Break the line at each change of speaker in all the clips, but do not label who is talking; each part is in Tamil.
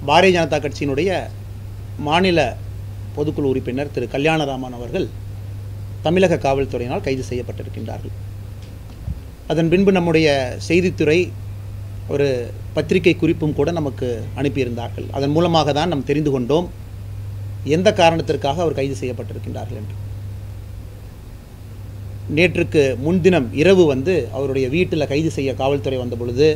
பாரதிய ஜனதா கட்சியினுடைய மாநில பொதுக்குழு உறுப்பினர் திரு கல்யாணராமன் அவர்கள் தமிழக காவல்துறையினால் கைது செய்யப்பட்டிருக்கின்றார்கள் அதன் பின்பு நம்முடைய செய்தித்துறை ஒரு பத்திரிகை குறிப்பும் கூட நமக்கு அனுப்பியிருந்தார்கள் அதன் மூலமாக தான் நாம் தெரிந்து கொண்டோம் எந்த காரணத்திற்காக அவர் கைது செய்யப்பட்டிருக்கின்றார்கள் என்று நேற்றுக்கு முன்தினம் இரவு வந்து அவருடைய வீட்டில் கைது செய்ய காவல்துறை வந்த பொழுது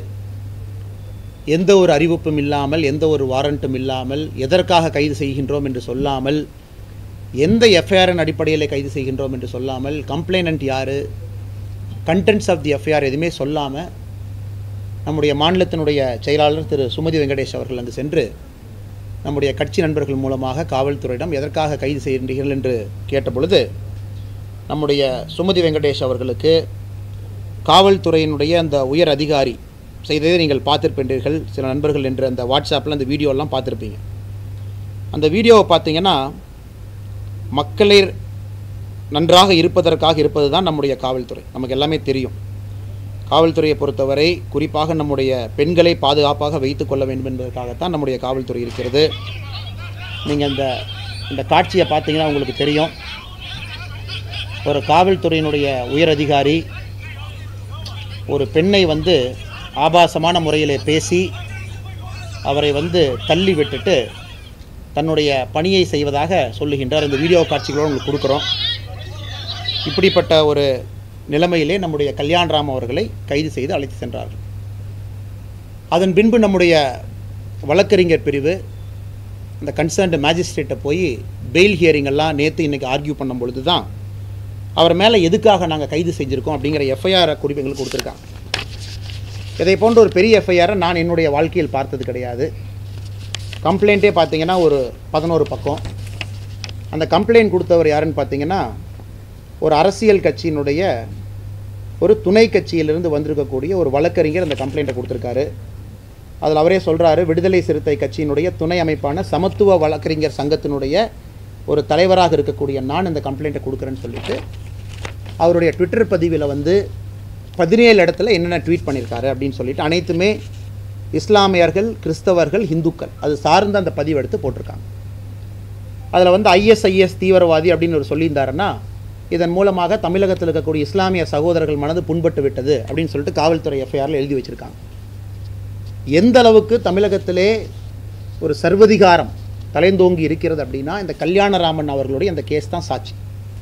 எந்த ஒரு அறிவிப்பும் இல்லாமல் எந்த ஒரு வாரண்ட்டும் இல்லாமல் எதற்காக கைது செய்கின்றோம் என்று சொல்லாமல் எந்த எஃப்ஐஆரின் அடிப்படையில் கைது செய்கின்றோம் என்று சொல்லாமல் கம்ப்ளைனண்ட் யார் கண்டென்ட்ஸ் ஆஃப் தி எஃப்ஐஆர் எதுவுமே சொல்லாமல் நம்முடைய மாநிலத்தினுடைய செயலாளர் திரு சுமதி வெங்கடேஷ் அவர்கள் அங்கு சென்று நம்முடைய கட்சி நண்பர்கள் மூலமாக காவல்துறையிடம் எதற்காக கைது செய்கின்றீர்கள் என்று கேட்டபொழுது நம்முடைய சுமதி வெங்கடேஷ் அவர்களுக்கு காவல்துறையினுடைய அந்த உயர் அதிகாரி செய்ததை நீங்கள் பார்த்துருப்பீர்கள் சில நண்பர்கள் என்று அந்த வாட்ஸ்அப்பில் அந்த வீடியோலாம் பார்த்துருப்பீங்க அந்த வீடியோவை பார்த்தீங்கன்னா மக்களே நன்றாக இருப்பதற்காக இருப்பது தான் நம்முடைய காவல்துறை நமக்கு எல்லாமே தெரியும் காவல்துறையை பொறுத்தவரை குறிப்பாக நம்முடைய பெண்களை பாதுகாப்பாக வைத்துக் கொள்ள வேண்டும் என்பதற்காகத்தான் நம்முடைய காவல்துறை இருக்கிறது நீங்கள் இந்த இந்த காட்சியை பார்த்தீங்கன்னா உங்களுக்கு தெரியும் ஒரு காவல்துறையினுடைய உயர் அதிகாரி ஒரு பெண்ணை வந்து ஆபாசமான முறையில் பேசி அவரை வந்து தள்ளி விட்டுட்டு தன்னுடைய பணியை செய்வதாக சொல்லுகின்றார் இந்த வீடியோ காட்சிகளோடு உங்களுக்கு கொடுக்குறோம் இப்படிப்பட்ட ஒரு நிலைமையிலே நம்முடைய கல்யாண்ராம் அவர்களை கைது செய்து அழைத்து சென்றார்கள் அதன் பின்பு நம்முடைய வழக்கறிஞர் பிரிவு அந்த கன்சர்ன்டு மேஜிஸ்ட்ரேட்டை போய் பெயில் ஹியரிங் எல்லாம் நேற்று இன்றைக்கி ஆர்கியூ பண்ணும் பொழுது தான் அவர் மேலே எதுக்காக நாங்கள் கைது செஞ்சுருக்கோம் அப்படிங்கிற எஃப்ஐஆர் குறிப்பு எங்களுக்கு கொடுத்துருக்காங்க இதை போன்ற ஒரு பெரிய எஃப்ஐஆரை நான் என்னுடைய வாழ்க்கையில் பார்த்தது கிடையாது கம்ப்ளைண்ட்டே பார்த்தீங்கன்னா ஒரு பதினோரு பக்கம் அந்த கம்ப்ளைண்ட் கொடுத்தவர் யாருன்னு பார்த்தீங்கன்னா ஒரு அரசியல் கட்சியினுடைய ஒரு துணை கட்சியிலிருந்து வந்திருக்கக்கூடிய ஒரு வழக்கறிஞர் அந்த கம்ப்ளைண்ட்டை கொடுத்துருக்காரு அதில் அவரே சொல்கிறாரு விடுதலை சிறுத்தை கட்சியினுடைய துணை அமைப்பான சமத்துவ வழக்கறிஞர் சங்கத்தினுடைய ஒரு தலைவராக இருக்கக்கூடிய நான் இந்த கம்ப்ளைண்ட்டை கொடுக்குறேன்னு சொல்லிட்டு அவருடைய ட்விட்டர் பதிவில் வந்து பதினேழு இடத்துல என்னென்ன ட்வீட் பண்ணியிருக்காரு அப்படின்னு சொல்லிட்டு அனைத்துமே இஸ்லாமியர்கள் கிறிஸ்தவர்கள் இந்துக்கள் அது சார்ந்த அந்த பதிவு எடுத்து போட்டிருக்காங்க அதில் வந்து ஐஎஸ்ஐஎஸ் தீவிரவாதி அப்படின்னு ஒரு சொல்லியிருந்தாருன்னா இதன் மூலமாக தமிழகத்தில் இருக்கக்கூடிய இஸ்லாமிய சகோதரர்கள் மனது புண்பட்டு விட்டது அப்படின்னு சொல்லிட்டு காவல்துறை எஃப்ஐஆரில் எழுதி வச்சுருக்காங்க எந்த அளவுக்கு தமிழகத்திலே ஒரு சர்வதிகாரம் தலைந்தோங்கி இருக்கிறது அப்படின்னா இந்த கல்யாணராமன் அவர்களுடைய அந்த கேஸ் தான் சாட்சி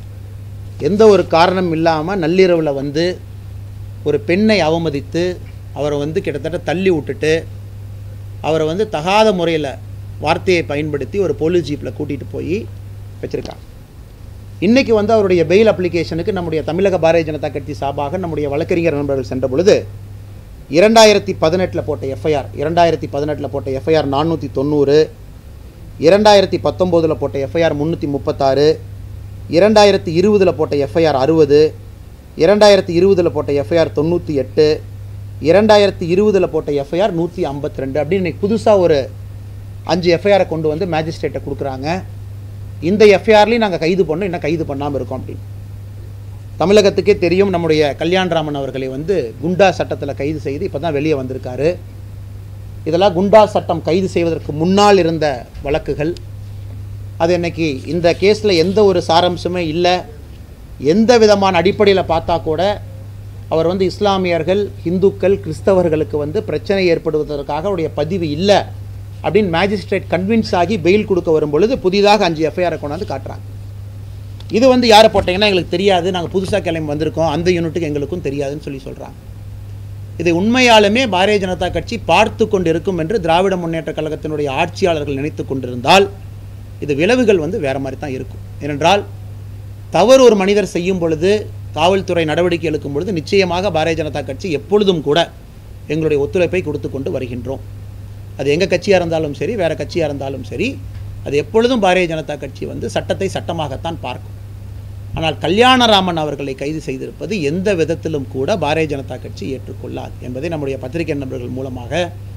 எந்த ஒரு காரணம் இல்லாமல் நள்ளிரவில் வந்து ஒரு பெண்ணை அவமதித்து அவரை வந்து கிட்டத்தட்ட தள்ளி விட்டுட்டு அவரை வந்து தகாத முறையில் வார்த்தையை பயன்படுத்தி ஒரு போலீஸ் ஜீப்பில் கூட்டிகிட்டு போய் வச்சுருக்காங்க இன்றைக்கி வந்து அவருடைய பெயில் அப்ளிகேஷனுக்கு நம்முடைய தமிழக பாரதிய ஜனதா கட்சி சார்பாக நம்முடைய வழக்கறிஞர் நண்பர்கள் சென்ற பொழுது இரண்டாயிரத்தி பதினெட்டில் போட்ட எஃப்ஐஆர் இரண்டாயிரத்தி பதினெட்டில் போட்ட எஃப்ஐஆர் நானூற்றி தொண்ணூறு இரண்டாயிரத்தி பத்தொம்போதில் போட்ட எஃப்ஐஆர் முந்நூற்றி முப்பத்தாறு இரண்டாயிரத்தி இருபதில் போட்ட எஃப்ஐஆர் அறுபது இரண்டாயிரத்தி இருபதில் போட்ட எஃப்ஐஆர் தொண்ணூற்றி எட்டு இரண்டாயிரத்தி இருபதில் போட்ட எஃப்ஐஆர் நூற்றி ஐம்பத்தி ரெண்டு அப்படின்னு இன்னைக்கு புதுசாக ஒரு அஞ்சு எஃப்ஐஆரை கொண்டு வந்து மேஜிஸ்ட்ரேட்டை கொடுக்குறாங்க இந்த எஃப்ஐஆர்லையும் நாங்கள் கைது பண்ணோம் இன்னும் கைது பண்ணாமல் இருக்கோம் அப்படின்னு தமிழகத்துக்கே தெரியும் நம்முடைய கல்யாண்ராமன் அவர்களை வந்து குண்டா சட்டத்தில் கைது செய்து இப்போ தான் வெளியே வந்திருக்காரு இதெல்லாம் குண்டா சட்டம் கைது செய்வதற்கு முன்னால் இருந்த வழக்குகள் அது இன்னைக்கு இந்த கேஸில் எந்த ஒரு சாரம்சமே இல்லை எந்த விதமான அடிப்படையில் பார்த்தா கூட அவர் வந்து இஸ்லாமியர்கள் இந்துக்கள் கிறிஸ்தவர்களுக்கு வந்து பிரச்சனை ஏற்படுவதற்காக அவருடைய பதிவு இல்லை அப்படின்னு மேஜிஸ்ட்ரேட் கன்வின்ஸ் ஆகி பெயில் கொடுக்க வரும் பொழுது புதிதாக அஞ்சு எஃப்ஐஆரை கொண்டாந்து காட்டுறாங்க இது வந்து யாரை போட்டீங்கன்னா எங்களுக்கு தெரியாது நாங்கள் புதுசாக கிளம்பி வந்திருக்கோம் அந்த யூனிட்டுக்கு எங்களுக்கும் தெரியாதுன்னு சொல்லி சொல்கிறாங்க இதை உண்மையாலுமே பாரதிய ஜனதா கட்சி பார்த்து கொண்டு இருக்கும் என்று திராவிட முன்னேற்ற கழகத்தினுடைய ஆட்சியாளர்கள் நினைத்து கொண்டிருந்தால் இது விளைவுகள் வந்து வேறு மாதிரி தான் இருக்கும் ஏனென்றால் தவறு ஒரு மனிதர் செய்யும் பொழுது காவல்துறை நடவடிக்கை எடுக்கும் பொழுது நிச்சயமாக பாரதிய ஜனதா கட்சி எப்பொழுதும் கூட எங்களுடைய ஒத்துழைப்பை கொடுத்து கொண்டு வருகின்றோம் அது எங்கள் கட்சியாக இருந்தாலும் சரி வேறு கட்சியாக இருந்தாலும் சரி அது எப்பொழுதும் பாரதிய ஜனதா கட்சி வந்து சட்டத்தை சட்டமாகத்தான் பார்க்கும் ஆனால் கல்யாணராமன் அவர்களை கைது செய்திருப்பது எந்த விதத்திலும் கூட பாரதிய ஜனதா கட்சி ஏற்றுக்கொள்ளாது என்பதை நம்முடைய பத்திரிகை நண்பர்கள் மூலமாக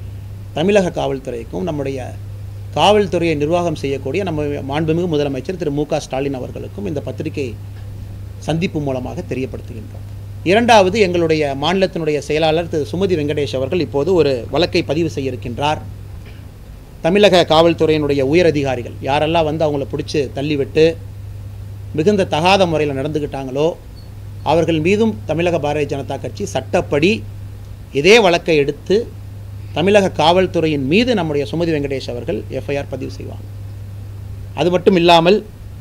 தமிழக காவல்துறைக்கும் நம்முடைய காவல்துறையை நிர்வாகம் செய்யக்கூடிய நம்ம மாண்புமிகு முதலமைச்சர் திரு மு க ஸ்டாலின் அவர்களுக்கும் இந்த பத்திரிகை சந்திப்பு மூலமாக தெரியப்படுத்துகின்றோம் இரண்டாவது எங்களுடைய மாநிலத்தினுடைய செயலாளர் திரு சுமதி வெங்கடேஷ் அவர்கள் இப்போது ஒரு வழக்கை பதிவு செய்ய இருக்கின்றார் தமிழக காவல்துறையினுடைய உயர் அதிகாரிகள் யாரெல்லாம் வந்து அவங்கள பிடிச்சி தள்ளிவிட்டு மிகுந்த தகாத முறையில் நடந்துக்கிட்டாங்களோ அவர்கள் மீதும் தமிழக பாரதிய ஜனதா கட்சி சட்டப்படி இதே வழக்கை எடுத்து தமிழக காவல்துறையின் மீது நம்முடைய சுமதி வெங்கடேஷ் அவர்கள் எஃப்ஐஆர் பதிவு செய்வாங்க அது மட்டும் இல்லாமல்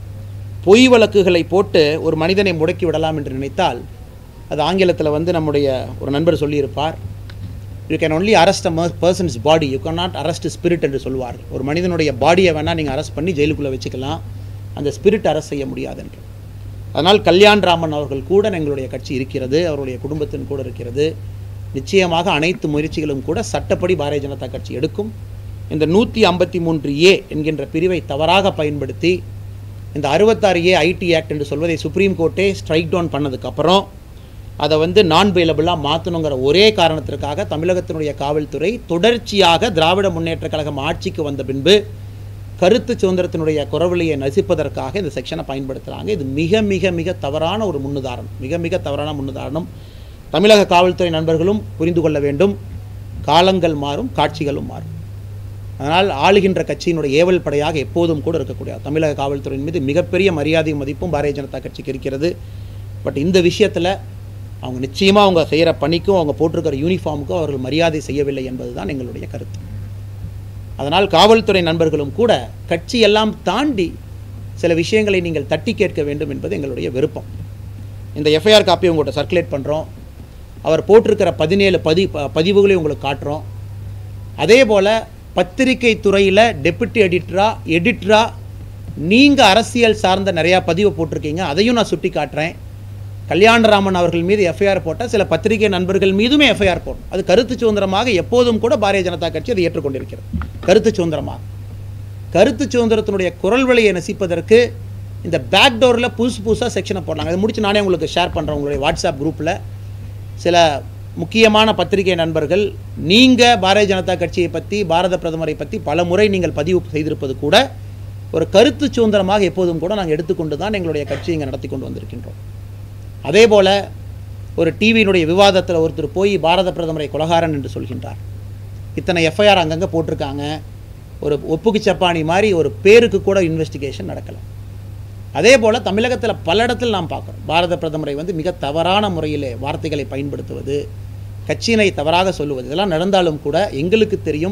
பொய் வழக்குகளை போட்டு ஒரு மனிதனை முடக்கி விடலாம் என்று நினைத்தால் அது ஆங்கிலத்தில் வந்து நம்முடைய ஒரு நண்பர் சொல்லியிருப்பார் you can only arrest a person's body you can not arrest spirit என்று சொல்வார்கள் ஒரு மனிதனுடைய பாடியை வேணால் நீங்கள் அரெஸ்ட் பண்ணி ஜெயிலுக்குள்ளே வச்சுக்கலாம் அந்த ஸ்பிரிட் அரெஸ்ட் செய்ய முடியாது என்று அதனால் கல்யாண் ராமன் அவர்கள் கூட எங்களுடைய கட்சி இருக்கிறது அவருடைய குடும்பத்தின் கூட இருக்கிறது நிச்சயமாக அனைத்து முயற்சிகளும் கூட சட்டப்படி பாரதிய ஜனதா கட்சி எடுக்கும் இந்த நூற்றி ஐம்பத்தி மூன்று ஏ என்கின்ற பிரிவை தவறாக பயன்படுத்தி இந்த அறுபத்தாறு ஏ ஐடி ஆக்ட் என்று சொல்வதை சுப்ரீம் கோர்ட்டே ஸ்ட்ரைக் டவுன் பண்ணதுக்கப்புறம் அதை வந்து நான் பெயிலபிளாக மாற்றணுங்கிற ஒரே காரணத்திற்காக தமிழகத்தினுடைய காவல்துறை தொடர்ச்சியாக திராவிட முன்னேற்றக் கழகம் ஆட்சிக்கு வந்த பின்பு கருத்து சுதந்திரத்தினுடைய குறவழியை நசிப்பதற்காக இந்த செக்ஷனை பயன்படுத்துகிறாங்க இது மிக மிக மிக தவறான ஒரு முன்னுதாரணம் மிக மிக தவறான முன்னுதாரணம் தமிழக காவல்துறை நண்பர்களும் புரிந்து கொள்ள வேண்டும் காலங்கள் மாறும் காட்சிகளும் மாறும் அதனால் ஆளுகின்ற கட்சியினுடைய ஏவல் படையாக எப்போதும் கூட இருக்கக்கூடிய தமிழக காவல்துறையின் மீது மிகப்பெரிய மரியாதையும் மதிப்பும் பாரதிய ஜனதா கட்சிக்கு இருக்கிறது பட் இந்த விஷயத்தில் அவங்க நிச்சயமாக அவங்க செய்கிற பணிக்கும் அவங்க போட்டிருக்கிற யூனிஃபார்முக்கும் அவர்கள் மரியாதை செய்யவில்லை என்பது தான் எங்களுடைய கருத்து அதனால் காவல்துறை நண்பர்களும் கூட கட்சி எல்லாம் தாண்டி சில விஷயங்களை நீங்கள் தட்டி கேட்க வேண்டும் என்பது எங்களுடைய விருப்பம் இந்த எஃப்ஐஆர் காப்பி உங்கள்கிட்ட சர்க்குலேட் பண்ணுறோம் அவர் போட்டிருக்கிற பதினேழு பதி ப- பதிவுகளையும் உங்களுக்கு காட்டுறோம் அதே போல் பத்திரிகை துறையில் டெபுட்டி எடிட்டரா எடிட்டரா நீங்கள் அரசியல் சார்ந்த நிறையா பதிவு போட்டிருக்கீங்க அதையும் நான் சுட்டி காட்டுறேன் கல்யாணராமன் அவர்கள் மீது எஃப்ஐஆர் போட்டால் சில பத்திரிகை நண்பர்கள் மீதுமே எஃப்ஐஆர் போடும் அது கருத்து சுதந்திரமாக எப்போதும் கூட பாரதிய ஜனதா கட்சி அதை ஏற்றுக்கொண்டிருக்கிறது கருத்து சுதந்திரமாக கருத்து சுதந்திரத்தினுடைய குரல் வழியை நசிப்பதற்கு இந்த பேக் டோரில் புதுசு புதுசாக செக்ஷனை போடலாங்க அதை முடிச்சு நானே உங்களுக்கு ஷேர் பண்ணுறேன் உங்களுடைய வாட்ஸ்அப் குரூப்பில் சில முக்கியமான பத்திரிகை நண்பர்கள் நீங்கள் பாரதிய ஜனதா கட்சியை பற்றி பாரத பிரதமரை பற்றி பல முறை நீங்கள் பதிவு செய்திருப்பது கூட ஒரு கருத்து சுதந்திரமாக எப்போதும் கூட நாங்கள் எடுத்துக்கொண்டு தான் எங்களுடைய கட்சியை இங்கே நடத்தி கொண்டு வந்திருக்கின்றோம் அதே போல் ஒரு டிவியினுடைய விவாதத்தில் ஒருத்தர் போய் பாரத பிரதமரை கொலகாரன் என்று சொல்கின்றார் இத்தனை எஃப்ஐஆர் அங்கங்கே போட்டிருக்காங்க ஒரு ஒப்புக்கு சப்பானி மாதிரி ஒரு பேருக்கு கூட இன்வெஸ்டிகேஷன் நடக்கலை அதே போல் தமிழகத்தில் பல இடத்தில் நாம் பார்க்குறோம் பாரத பிரதமரை வந்து மிக தவறான முறையிலே வார்த்தைகளை பயன்படுத்துவது கட்சியினை தவறாக சொல்லுவது இதெல்லாம் நடந்தாலும் கூட எங்களுக்கு தெரியும்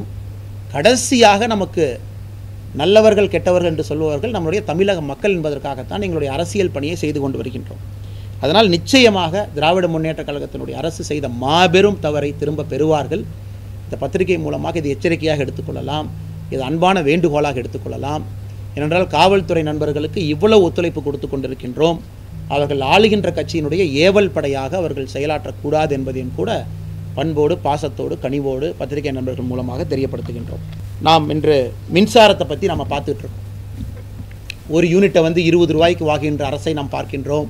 கடைசியாக நமக்கு நல்லவர்கள் கெட்டவர்கள் என்று சொல்பவர்கள் நம்முடைய தமிழக மக்கள் என்பதற்காகத்தான் எங்களுடைய அரசியல் பணியை செய்து கொண்டு வருகின்றோம் அதனால் நிச்சயமாக திராவிட முன்னேற்றக் கழகத்தினுடைய அரசு செய்த மாபெரும் தவறை திரும்ப பெறுவார்கள் இந்த பத்திரிகை மூலமாக இது எச்சரிக்கையாக எடுத்துக்கொள்ளலாம் இது அன்பான வேண்டுகோளாக எடுத்துக்கொள்ளலாம் ஏனென்றால் காவல்துறை நண்பர்களுக்கு இவ்வளவு ஒத்துழைப்பு கொடுத்து கொண்டிருக்கின்றோம் அவர்கள் ஆளுகின்ற கட்சியினுடைய ஏவல் படையாக அவர்கள் செயலாற்றக்கூடாது என்பதையும் கூட பண்போடு பாசத்தோடு கனிவோடு பத்திரிகை நண்பர்கள் மூலமாக தெரியப்படுத்துகின்றோம் நாம் இன்று மின்சாரத்தை பற்றி நம்ம பார்த்துட்டு இருக்கோம் ஒரு யூனிட்டை வந்து இருபது ரூபாய்க்கு வாங்குகின்ற அரசை நாம் பார்க்கின்றோம்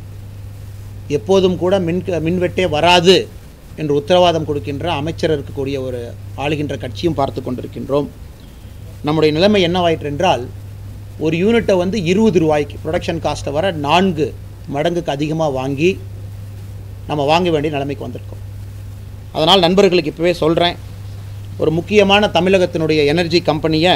எப்போதும் கூட மின் மின்வெட்டே வராது என்று உத்தரவாதம் கொடுக்கின்ற அமைச்சர் இருக்கக்கூடிய ஒரு ஆளுகின்ற கட்சியும் பார்த்து கொண்டிருக்கின்றோம் நம்முடைய நிலைமை என்னவாயிற்று என்றால் ஒரு யூனிட்டை வந்து இருபது ரூபாய்க்கு ப்ரொடக்ஷன் காஸ்ட்டை வர நான்கு மடங்குக்கு அதிகமாக வாங்கி நம்ம வாங்க வேண்டிய நிலைமைக்கு வந்திருக்கோம் அதனால் நண்பர்களுக்கு இப்போவே சொல்கிறேன் ஒரு முக்கியமான தமிழகத்தினுடைய எனர்ஜி கம்பெனியை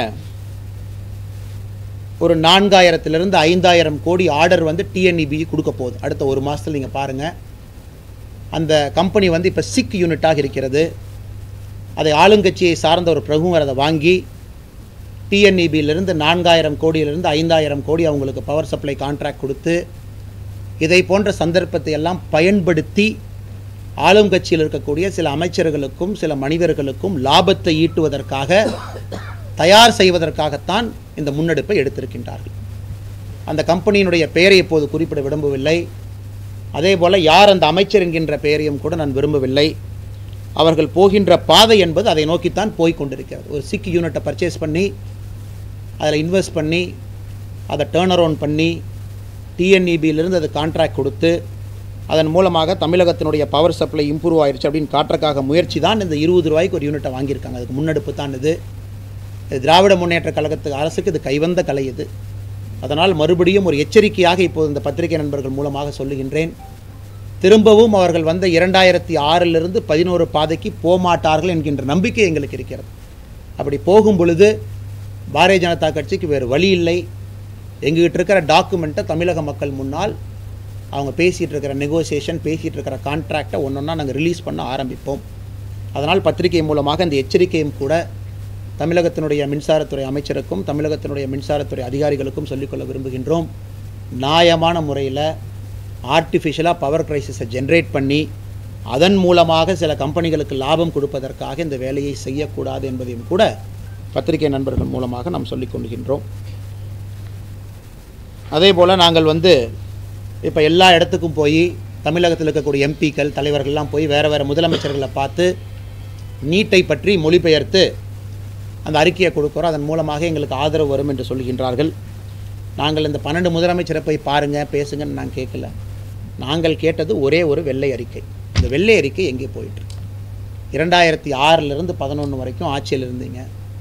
ஒரு நான்காயிரத்திலிருந்து ஐந்தாயிரம் கோடி ஆர்டர் வந்து டிஎன்இபி கொடுக்க போகுது அடுத்த ஒரு மாதத்தில் நீங்கள் பாருங்கள் அந்த கம்பெனி வந்து இப்போ சிக் யூனிட்டாக இருக்கிறது அதை ஆளுங்கட்சியை சார்ந்த ஒரு பிரகுவர் அதை வாங்கி டிஎன்இபியிலிருந்து நான்காயிரம் கோடியிலிருந்து ஐந்தாயிரம் கோடி அவங்களுக்கு பவர் சப்ளை கான்ட்ராக்ட் கொடுத்து இதை போன்ற சந்தர்ப்பத்தை எல்லாம் பயன்படுத்தி ஆளும் கட்சியில் இருக்கக்கூடிய சில அமைச்சர்களுக்கும் சில மனிதர்களுக்கும் லாபத்தை ஈட்டுவதற்காக தயார் செய்வதற்காகத்தான் இந்த முன்னெடுப்பை எடுத்திருக்கின்றார்கள் அந்த கம்பெனியினுடைய பெயரை இப்போது குறிப்பிட விரும்பவில்லை அதே போல் யார் அந்த அமைச்சர் என்கின்ற பெயரையும் கூட நான் விரும்பவில்லை அவர்கள் போகின்ற பாதை என்பது அதை நோக்கித்தான் போய் கொண்டிருக்கிறது ஒரு சிக் யூனிட்டை பர்ச்சேஸ் பண்ணி அதில் இன்வெஸ்ட் பண்ணி அதை டேர்ன் அரவுண்ட் பண்ணி டிஎன்இபியிலிருந்து அது கான்ட்ராக்ட் கொடுத்து அதன் மூலமாக தமிழகத்தினுடைய பவர் சப்ளை இம்ப்ரூவ் ஆயிருச்சு அப்படின்னு காட்டுறக்காக முயற்சி தான் இந்த இருபது ரூபாய்க்கு ஒரு யூனிட்டை வாங்கியிருக்காங்க அதுக்கு முன்னெடுப்பு தான் இது இது திராவிட முன்னேற்ற கழகத்துக்கு அரசுக்கு இது கைவந்த கலை இது அதனால் மறுபடியும் ஒரு எச்சரிக்கையாக இப்போது இந்த பத்திரிகை நண்பர்கள் மூலமாக சொல்லுகின்றேன் திரும்பவும் அவர்கள் வந்த இரண்டாயிரத்தி ஆறிலிருந்து பதினோரு பாதைக்கு போமாட்டார்கள் என்கின்ற நம்பிக்கை எங்களுக்கு இருக்கிறது அப்படி போகும் பொழுது பாரதிய ஜனதா கட்சிக்கு வேறு வழி இல்லை எங்ககிட்ட இருக்கிற டாக்குமெண்ட்டை தமிழக மக்கள் முன்னால் அவங்க பேசிகிட்டு இருக்கிற நெகோசியேஷன் பேசிகிட்டு இருக்கிற கான்ட்ராக்டை ஒன்று ஒன்றா நாங்கள் ரிலீஸ் பண்ண ஆரம்பிப்போம் அதனால் பத்திரிகை மூலமாக இந்த எச்சரிக்கையும் கூட தமிழகத்தினுடைய மின்சாரத்துறை அமைச்சருக்கும் தமிழகத்தினுடைய மின்சாரத்துறை அதிகாரிகளுக்கும் சொல்லிக்கொள்ள விரும்புகின்றோம் நியாயமான முறையில் ஆர்டிஃபிஷியலாக பவர் கிரைசிஸை ஜென்ரேட் பண்ணி அதன் மூலமாக சில கம்பெனிகளுக்கு லாபம் கொடுப்பதற்காக இந்த வேலையை செய்யக்கூடாது என்பதையும் கூட பத்திரிகை நண்பர்கள் மூலமாக நாம் சொல்லிக் கொள்கின்றோம் அதே போல் நாங்கள் வந்து இப்போ எல்லா இடத்துக்கும் போய் தமிழகத்தில் இருக்கக்கூடிய எம்பிக்கள் தலைவர்கள்லாம் போய் வேறு வேறு முதலமைச்சர்களை பார்த்து நீட்டை பற்றி மொழிபெயர்த்து அந்த அறிக்கையை கொடுக்குறோம் அதன் மூலமாக எங்களுக்கு ஆதரவு வரும் என்று சொல்கின்றார்கள் நாங்கள் இந்த பன்னெண்டு முதலமைச்சரை போய் பாருங்கள் பேசுங்கன்னு நான் கேட்கல நாங்கள் கேட்டது ஒரே ஒரு வெள்ளை அறிக்கை இந்த வெள்ளை அறிக்கை எங்கே போயிட்டு இரண்டாயிரத்தி ஆறிலிருந்து பதினொன்று வரைக்கும் ஆட்சியில் இருந்தீங்க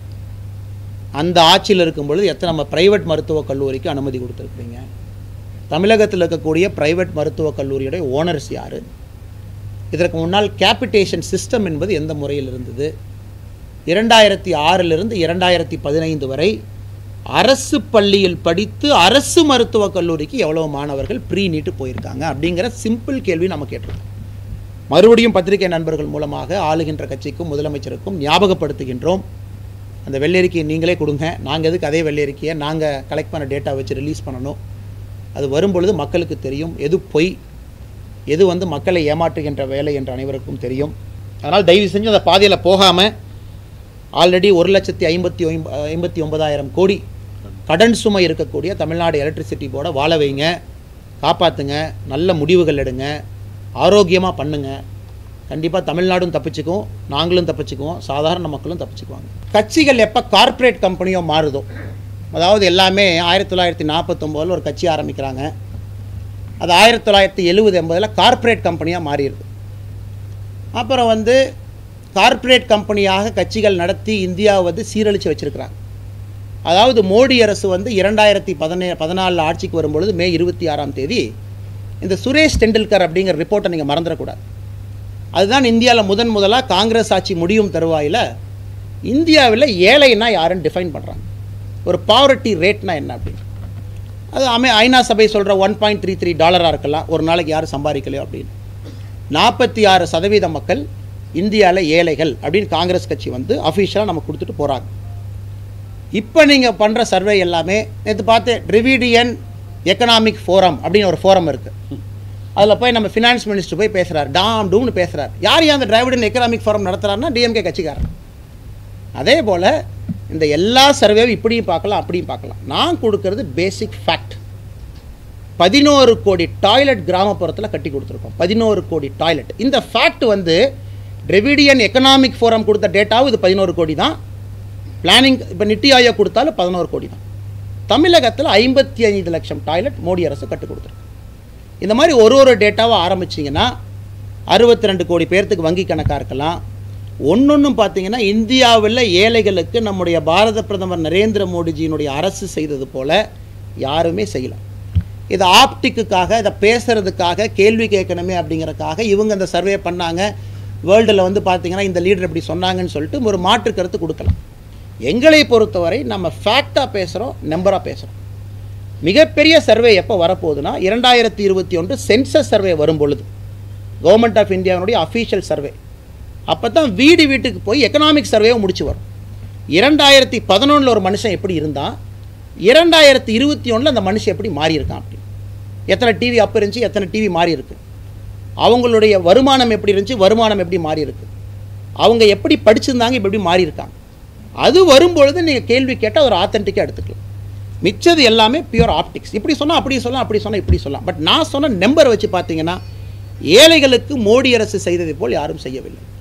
அந்த ஆட்சியில் இருக்கும் பொழுது எத்தனை நம்ம பிரைவேட் மருத்துவக் கல்லூரிக்கு அனுமதி கொடுத்துருக்குறீங்க தமிழகத்தில் இருக்கக்கூடிய பிரைவேட் மருத்துவக் கல்லூரியுடைய ஓனர்ஸ் யார் இதற்கு முன்னால் கேபிட்டேஷன் சிஸ்டம் என்பது எந்த முறையில் இருந்தது இரண்டாயிரத்தி ஆறிலிருந்து இரண்டாயிரத்தி பதினைந்து வரை அரசு பள்ளியில் படித்து அரசு மருத்துவக் கல்லூரிக்கு எவ்வளோ மாணவர்கள் ப்ரீ நீட்டு போயிருக்காங்க அப்படிங்கிற சிம்பிள் கேள்வி நம்ம கேட்டிருக்கோம் மறுபடியும் பத்திரிகை நண்பர்கள் மூலமாக ஆளுகின்ற கட்சிக்கும் முதலமைச்சருக்கும் ஞாபகப்படுத்துகின்றோம் அந்த வெள்ளரிக்கையை நீங்களே கொடுங்க நாங்கள் எதுக்கு அதே வெள்ளரிக்கையை நாங்கள் கலெக்ட் பண்ண டேட்டா வச்சு ரிலீஸ் பண்ணணும் அது வரும்பொழுது மக்களுக்கு தெரியும் எது பொய் எது வந்து மக்களை ஏமாற்றுகின்ற வேலை என்று அனைவருக்கும் தெரியும் அதனால் தயவு செஞ்சு அந்த பாதையில் போகாமல் ஆல்ரெடி ஒரு லட்சத்தி ஐம்பத்தி ஒம்ப- ஐம்பத்தி ஒன்பதாயிரம் கோடி கடன் சுமை இருக்கக்கூடிய தமிழ்நாடு எலக்ட்ரிசிட்டி போர்டை வாழ வைங்க காப்பாற்றுங்க நல்ல முடிவுகள் எடுங்க ஆரோக்கியமாக பண்ணுங்க கண்டிப்பாக தமிழ்நாடும் தப்பிச்சுக்கும் நாங்களும் தப்பிச்சுக்குவோம் சாதாரண மக்களும் தப்பிச்சுக்குவாங்க கட்சிகள் எப்போ கார்ப்பரேட் கம்பெனியோ மாறுதோ அதாவது எல்லாமே ஆயிரத்தி தொள்ளாயிரத்தி நாற்பத்தொம்போதில் ஒரு கட்சி ஆரம்பிக்கிறாங்க அது ஆயிரத்தி தொள்ளாயிரத்தி எழுபது எண்பதில் கார்ப்பரேட் கம்பெனியாக மாறிடுது அப்புறம் வந்து கார்ப்பரேட் கம்பெனியாக கட்சிகள் நடத்தி இந்தியாவை வந்து சீரழித்து வச்சிருக்கிறாங்க அதாவது மோடி அரசு வந்து இரண்டாயிரத்தி பதினே பதினாலில் ஆட்சிக்கு வரும்பொழுது மே இருபத்தி ஆறாம் தேதி இந்த சுரேஷ் டெண்டுல்கர் அப்படிங்கிற ரிப்போர்ட்டை நீங்கள் மறந்துடக்கூடாது அதுதான் இந்தியாவில் முதன் முதலாக காங்கிரஸ் ஆட்சி முடியும் தருவாயில் இந்தியாவில் ஏழைன்னா யாருன்னு டிஃபைன் பண்ணுறாங்க ஒரு பாவர்ட்டி ரேட்னா என்ன அப்படின்னு அது அமை ஐநா சபை சொல்கிற ஒன் பாயிண்ட் த்ரீ த்ரீ டாலராக இருக்கலாம் ஒரு நாளைக்கு யாரும் சம்பாதிக்கலையோ அப்படின்னு நாற்பத்தி ஆறு சதவீத மக்கள் இந்தியாவில் ஏழைகள் அப்படின்னு காங்கிரஸ் கட்சி வந்து அஃபிஷியலாக நம்ம கொடுத்துட்டு போகிறாங்க இப்போ நீங்கள் பண்ணுற சர்வே எல்லாமே நேற்று பார்த்து ட்ரிவிடியன் எக்கனாமிக் ஃபோரம் அப்படின்னு ஒரு ஃபோரம் இருக்குது அதில் போய் நம்ம ஃபினான்ஸ் மினிஸ்டர் போய் பேசுகிறார் டாம் டூம்னு பேசுகிறார் யார் யார் அந்த டிராவிடன் எக்கனாமிக் ஃபோரம் நடத்துகிறாருன்னா டிஎம்கே கட்சிக்காரன் அதே போல் இந்த எல்லா சர்வேவும் இப்படியும் பார்க்கலாம் அப்படியும் பார்க்கலாம் நான் கொடுக்கறது பேசிக் ஃபேக்ட் பதினோரு கோடி டாய்லெட் கிராமப்புறத்தில் கட்டி கொடுத்துருக்கோம் பதினோரு கோடி டாய்லெட் இந்த ஃபேக்ட் வந்து டிரெவிடியன் எக்கனாமிக் ஃபோரம் கொடுத்த டேட்டாவும் இது பதினோரு கோடி தான் பிளானிங் இப்போ நித்தி ஆயோக் கொடுத்தாலும் பதினோரு கோடி தான் தமிழகத்தில் ஐம்பத்தி ஐந்து லட்சம் டாய்லெட் மோடி அரசு கட்டி கொடுத்துருக்கு இந்த மாதிரி ஒரு ஒரு டேட்டாவை ஆரம்பிச்சிங்கன்னா அறுபத்தி ரெண்டு கோடி பேர்த்துக்கு வங்கி கணக்காக இருக்கலாம் ஒன்னொன்றும் பார்த்தீங்கன்னா இந்தியாவில் ஏழைகளுக்கு நம்முடைய பாரத பிரதமர் நரேந்திர மோடிஜியினுடைய அரசு செய்தது போல யாருமே செய்யல இது ஆப்டிக்குக்காக இதை பேசுறதுக்காக கேள்வி கேட்கணுமே அப்படிங்கறதுக்காக இவங்க அந்த சர்வே பண்ணாங்க வேர்ல்டில் வந்து பார்த்தீங்கன்னா இந்த லீடர் இப்படி சொன்னாங்கன்னு சொல்லிட்டு ஒரு மாற்று கருத்து கொடுக்கலாம் எங்களை பொறுத்தவரை நம்ம ஃபேக்டாக பேசுகிறோம் நம்பராக பேசுகிறோம் மிகப்பெரிய சர்வே எப்போ வரப்போகுதுன்னா இரண்டாயிரத்தி இருபத்தி ஒன்று சென்சஸ் சர்வே வரும் பொழுது கவர்மெண்ட் ஆஃப் இந்தியாவினுடைய அஃபீஷியல் சர்வே அப்போ தான் வீடு வீட்டுக்கு போய் எக்கனாமிக் சர்வேவை முடிச்சு வரும் இரண்டாயிரத்தி பதினொன்றில் ஒரு மனுஷன் எப்படி இருந்தான் இரண்டாயிரத்தி இருபத்தி ஒன்றில் அந்த மனுஷன் எப்படி மாறி இருக்கான் அப்படி எத்தனை டிவி அப்போ இருந்துச்சு எத்தனை டிவி மாறி இருக்கு அவங்களுடைய வருமானம் எப்படி இருந்துச்சு வருமானம் எப்படி மாறி இருக்கு அவங்க எப்படி படிச்சிருந்தாங்க இப்போ எப்படி மாறி இருக்காங்க அது வரும்பொழுது நீங்கள் கேள்வி கேட்டால் ஒரு ஆத்தென்டிக்காக எடுத்துக்கலாம் மிச்சது எல்லாமே பியூர் ஆப்டிக்ஸ் இப்படி சொன்னால் அப்படி சொல்லலாம் அப்படி சொன்னால் இப்படி சொல்லலாம் பட் நான் சொன்ன நம்பர் வச்சு பார்த்தீங்கன்னா ஏழைகளுக்கு மோடி அரசு செய்ததை போல் யாரும் செய்யவில்லை